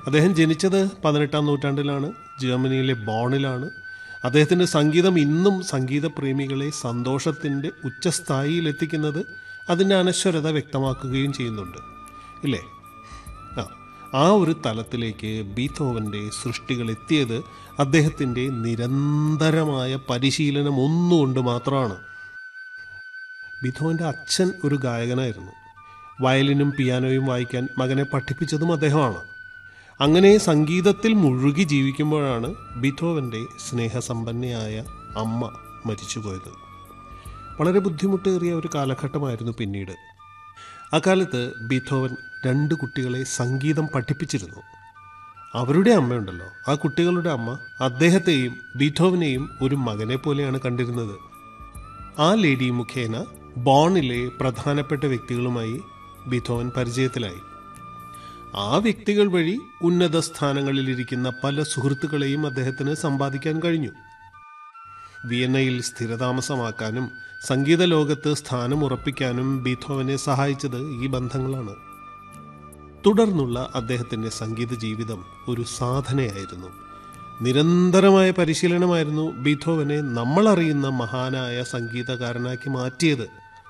അദ്ദേഹം ജനിച്ചത് പതിനെട്ടാം നൂറ്റാണ്ടിലാണ് ജർമ്മനിയിലെ ബോണിലാണ് അദ്ദേഹത്തിൻ്റെ സംഗീതം ഇന്നും സംഗീത പ്രേമികളെ സന്തോഷത്തിൻ്റെ ഉച്ചസ്ഥായിയിലെത്തിക്കുന്നത് അതിൻ്റെ അനശ്വരത വ്യക്തമാക്കുകയും ചെയ്യുന്നുണ്ട് ഇല്ലേ ആ ആ ഒരു തലത്തിലേക്ക് ബീത്തോവൻ്റെ സൃഷ്ടികൾ എത്തിയത് അദ്ദേഹത്തിൻ്റെ നിരന്തരമായ പരിശീലനം ഒന്നുകൊണ്ട് മാത്രമാണ് ബീത്തോവൻ്റെ അച്ഛൻ ഒരു ഗായകനായിരുന്നു വയലിനും പിയാനോയും വായിക്കാൻ മകനെ പഠിപ്പിച്ചതും അദ്ദേഹമാണ് അങ്ങനെ സംഗീതത്തിൽ മുഴുകി ജീവിക്കുമ്പോഴാണ് ബീത്തോവൻ്റെ സ്നേഹസമ്പന്നയായ അമ്മ മരിച്ചുപോയത് വളരെ ബുദ്ധിമുട്ടേറിയ ഒരു കാലഘട്ടമായിരുന്നു പിന്നീട് അക്കാലത്ത് ബീത്തോവൻ രണ്ട് കുട്ടികളെ സംഗീതം പഠിപ്പിച്ചിരുന്നു അവരുടെ അമ്മയുണ്ടല്ലോ ആ കുട്ടികളുടെ അമ്മ അദ്ദേഹത്തെയും ബീത്തോവനെയും ഒരു മകനെ പോലെയാണ് കണ്ടിരുന്നത് ആ ലേഡി മുഖേന ബോണിലെ പ്രധാനപ്പെട്ട വ്യക്തികളുമായി ബീത്തോവൻ പരിചയത്തിലായി ആ വ്യക്തികൾ വഴി ഉന്നത സ്ഥാനങ്ങളിലിരിക്കുന്ന പല സുഹൃത്തുക്കളെയും അദ്ദേഹത്തിന് സമ്പാദിക്കാൻ കഴിഞ്ഞു വിയന്നയിൽ സ്ഥിരതാമസമാക്കാനും സംഗീത ലോകത്ത് സ്ഥാനം ഉറപ്പിക്കാനും ബീഥോവനെ സഹായിച്ചത് ഈ ബന്ധങ്ങളാണ് തുടർന്നുള്ള അദ്ദേഹത്തിൻ്റെ സംഗീത ജീവിതം ഒരു സാധനയായിരുന്നു നിരന്തരമായ പരിശീലനമായിരുന്നു ബീഥോവനെ നമ്മളറിയുന്ന മഹാനായ സംഗീതകാരനാക്കി മാറ്റിയത്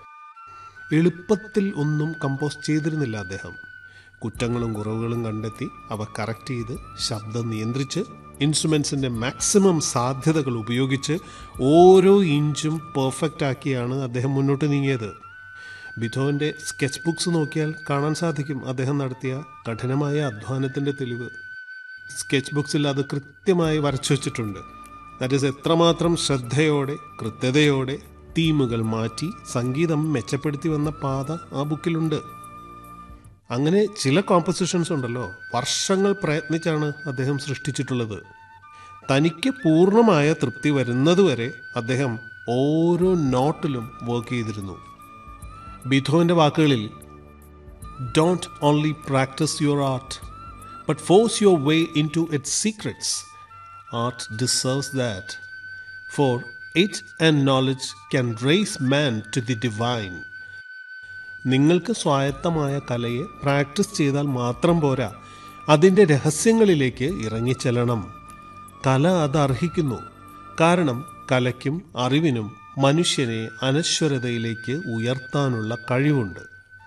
എളുപ്പത്തിൽ ഒന്നും കമ്പോസ് ചെയ്തിരുന്നില്ല അദ്ദേഹം കുറ്റങ്ങളും കുറവുകളും കണ്ടെത്തി അവ കറക്റ്റ് ചെയ്ത് ശബ്ദം നിയന്ത്രിച്ച് ഇൻസ്ട്രുമെൻസിൻ്റെ മാക്സിമം സാധ്യതകൾ ഉപയോഗിച്ച് ഓരോ ഇഞ്ചും പെർഫെക്റ്റ് ആക്കിയാണ് അദ്ദേഹം മുന്നോട്ട് നീങ്ങിയത് ബിഥോവിൻ്റെ സ്കെച്ച് ബുക്സ് നോക്കിയാൽ കാണാൻ സാധിക്കും അദ്ദേഹം നടത്തിയ കഠിനമായ അധ്വാനത്തിൻ്റെ തെളിവ് സ്കെച്ച് ബുക്സിൽ അത് കൃത്യമായി വരച്ചു വച്ചിട്ടുണ്ട് ദാറ്റ് ഈസ് എത്രമാത്രം ശ്രദ്ധയോടെ കൃത്യതയോടെ തീമുകൾ മാറ്റി സംഗീതം മെച്ചപ്പെടുത്തി വന്ന പാത ആ ബുക്കിലുണ്ട് അങ്ങനെ ചില കോമ്പസിഷൻസ് ഉണ്ടല്ലോ വർഷങ്ങൾ പ്രയത്നിച്ചാണ് അദ്ദേഹം സൃഷ്ടിച്ചിട്ടുള്ളത് തനിക്ക് പൂർണ്ണമായ തൃപ്തി വരുന്നതുവരെ അദ്ദേഹം ഓരോ നോട്ടിലും വർക്ക് ചെയ്തിരുന്നു ബിഥോവിൻ്റെ വാക്കുകളിൽ don't only practice your art but force your way into its secrets art deserves that for it and knowledge can raise man to the divine നിങ്ങൾക്ക് സ്വായത്തമായ കലയെ പ്രാക്ടീസ് ചെയ്താൽ മാത്രം പോരാ അതിൻ്റെ രഹസ്യങ്ങളിലേക്ക് ഇറങ്ങിച്ചെല്ലണം കല അത് അർഹിക്കുന്നു കാരണം കലയ്ക്കും അറിവിനും മനുഷ്യനെ അനശ്വരതയിലേക്ക് ഉയർത്താനുള്ള കഴിവുണ്ട്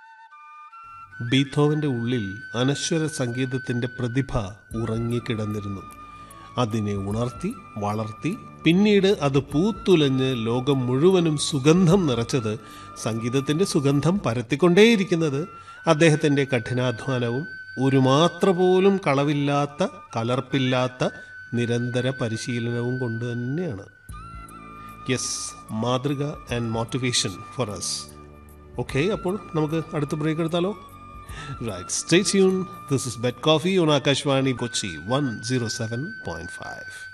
ബീഥോവന്റെ ഉള്ളിൽ അനശ്വര സംഗീതത്തിന്റെ പ്രതിഭ ഉറങ്ങിക്കിടന്നിരുന്നു അതിനെ ഉണർത്തി വളർത്തി പിന്നീട് അത് പൂത്തുലഞ്ഞ് ലോകം മുഴുവനും സുഗന്ധം നിറച്ചത് സംഗീതത്തിന്റെ സുഗന്ധം പരത്തിക്കൊണ്ടേയിരിക്കുന്നത് അദ്ദേഹത്തിന്റെ കഠിനാധ്വാനവും ഒരു മാത്ര പോലും കളവില്ലാത്ത കലർപ്പില്ലാത്ത നിരന്തര പരിശീലനവും കൊണ്ട് തന്നെയാണ് യെസ് മാതൃക and motivation for us okay അപ്പോൾ നമുക്ക് അടുത്ത ബ്രേക്ക് എടുത്താലോ right stay tune this is bet coffee on Akashvani Kochi one zero seven point five